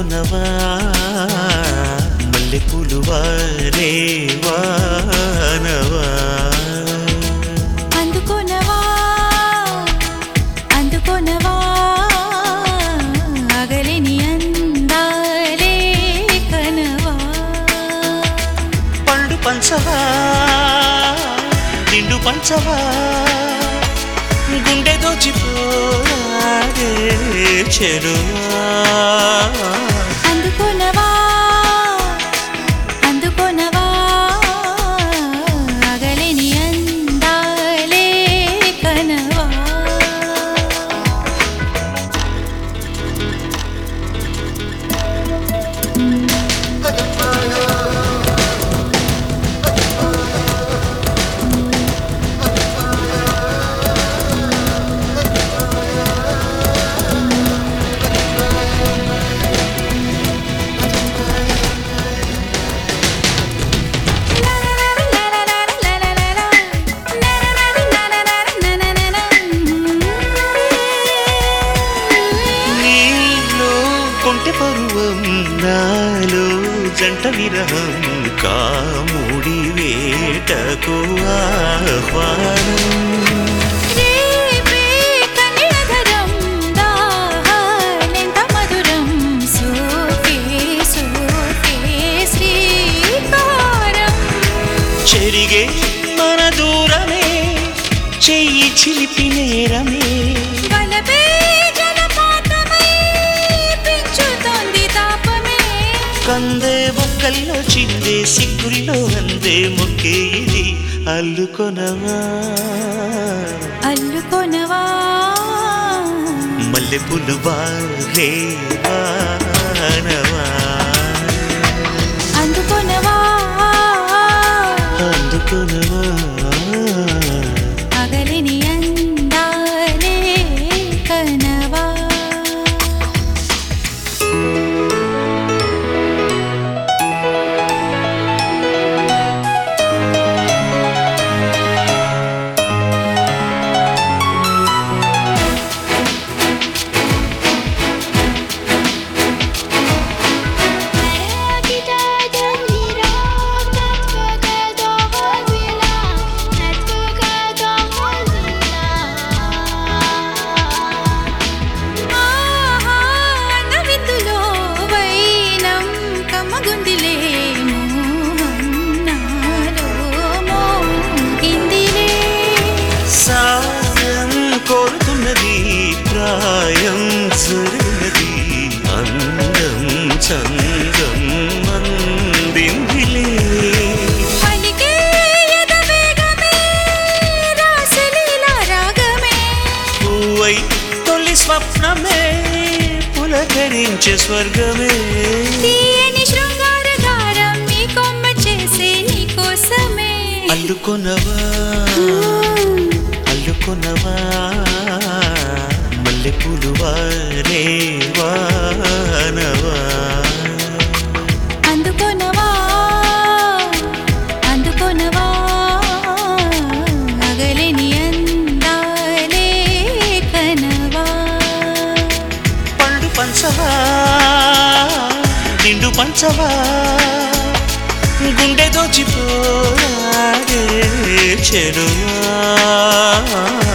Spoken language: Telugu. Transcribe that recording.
అందుకొనవా మల్లె పులువారే వానవా అందుకొనవా అందుకొనవా అగలిని అందాలే కనవా పండు పంచవా నిండు పంచవా గుండె దోచిపోరాడే చెరువా అందుకొనవా అందుకొనవా అగలిని అందాలే కనవా నీలో కొంటె పరువం నాలో జంట విరహం కాముడి వేటకు ఆహ్వానం రేపే కన్యధరం దాహాలెంత మధురం సోకే సోకే శ్రీకారం చెరిగే మన దూరమే చెయ్యి చిలిపి నేరమే వలపే జలపాతమై పెంచుతోంది తాపమే కందే బొక్కల్లో చిందే సిగ్గుల్లో అందే మొక్కే ఇది అల్లుకొనవా అల్లుకొనవా మల్లె పులు వారే వానవా అందుకొనవా అందుకొనవా అగలిని అందాలే కనవా ఆహా నవిందులో వైనం కమ్మగుందిలే మోహన్నాలో మోగిందిలే సాయం కోరుతున్నది ప్రాయం సరినది అందం చందం అందిందిలే పలికే ఎదవేగమే రాసలీలా రాగమే పువ్వై తొలి స్వప్నమే పులకరించే స్వర్గమే తీయని శృంగారగారం నీ కొమ్మ చేసే నీ కోసమే అల్లుకొనవా అల్లుకొనవా మల్లె పులువారే వానవా అందుకొనవా అందుకొనవా అగలిని అందాలే కనవా పండు పంచవా నిండు పంచవా గుండె దోచిపోరాడే చెరువా